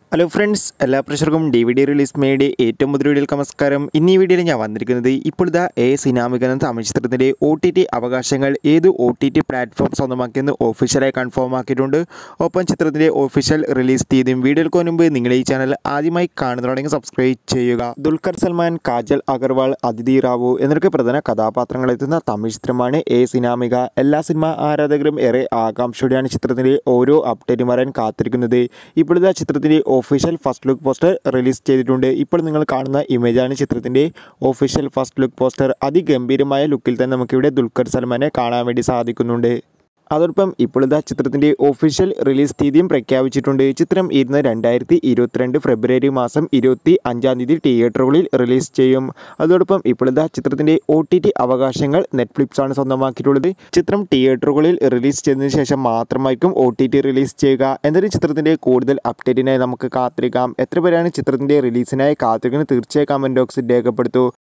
hello friends എല്ലാ പ്രേക്ഷകർക്കും D V D release മേയുടെ ഏറ്റവും പുതിയ വീഡിയോയിലേക്ക് നമസ്കാരം ഇന്ന് ഈ വീഡിയോയിൽ ഞാൻ വന്നിരിക്കുന്നത് ഇപ്പോഴത്തെ എ സിനാമിക എന്ന തമിഴ് ചിത്രത്തിൻ്റെ ഒ ടി ടി അവകാശങ്ങൾ ഏത് ഒ ടി ടി പ്ലാറ്റ്ഫോം സ്വന്തമാക്കിയെന്ന് ഒഫീഷ്യലായി കൺഫേം ആക്കിയിട്ടുണ്ട് ഒപ്പം ചിത്രത്തിൻ്റെ ഒഫീഷ്യൽ റിലീസ് തീയതിയും വീഡിയോയ്ക്ക് മുൻപ് നിങ്ങൾ ഈ ചാനൽ ആദ്യമായി കാണുന്നതാണെങ്കിൽ സബ്സ്ക്രൈബ് ചെയ്യുക ദുൽഖർ സൽമാൻ കാജൽ അഗർവാൾ അതിഥി റാവു എന്നൊക്കെ പ്രധാന കഥാപാത്രങ്ങളെത്തുന്ന തമിഴ് ചിത്രമാണ് എ സിനാമിക എല്ലാ സിനിമ ആരാധകരും ഏറെ ആകാംക്ഷയോടെയാണ് ചിത്രത്തിൻ്റെ ഓരോ അപ്ഡേറ്റും വരാൻ കാത്തിരിക്കുന്നത് ഇപ്പോഴത്തെ ചിത്രത്തിൻ്റെ official first look poster release ചെയ്തിട്ടുണ്ട് ഇപ്പോൾ നിങ്ങൾ കാണുന്ന ഇമേജാണ് ചിത്രത്തിൻ്റെ ഒഫീഷ്യൽ ഫസ്റ്റ് ലുക്ക് പോസ്റ്റർ അതിഗംഭീരമായ ലുക്കിൽ തന്നെ നമുക്കിവിടെ ദുൽഖർ സൽമാനെ കാണാൻ വേണ്ടി സാധിക്കുന്നുണ്ട് അതോടൊപ്പം ഇപ്പോഴത്തെ ചിത്രത്തിൻ്റെ ഒഫീഷ്യൽ റിലീസ് തീയതിയും പ്രഖ്യാപിച്ചിട്ടുണ്ട് ചിത്രം ഇരുന്ന് രണ്ടായിരത്തി ഇരുപത്തിരണ്ട് ഫെബ്രുവരി മാസം ഇരുപത്തി അഞ്ചാം തീയതി തിയേറ്ററുകളിൽ റിലീസ് ചെയ്യും അതോടൊപ്പം ഇപ്പോഴത്തെ ചിത്രത്തിൻ്റെ ഒ ടി ടി അവകാശങ്ങൾ നെറ്റ്ഫ്ലിക്സ് ആണ് സ്വന്തമാക്കിയിട്ടുള്ളത് ചിത്രം തിയേറ്ററുകളിൽ റിലീസ് ചെയ്തതിനു ശേഷം മാത്രമായിരിക്കും ഒ ടി ടി റിലീസ് ചെയ്യുക എന്നാലും ചിത്രത്തിൻ്റെ കൂടുതൽ അപ്ഡേറ്റിനായി നമുക്ക് കാത്തിരിക്കാം എത്ര പേരാണ് ചിത്രത്തിൻ്റെ റിലീസിനായി കാത്തിരിക്കുന്നത് തീർച്ചയായും കമൻറ്റ് ബോക്സിൽ രേഖപ്പെടുത്തൂ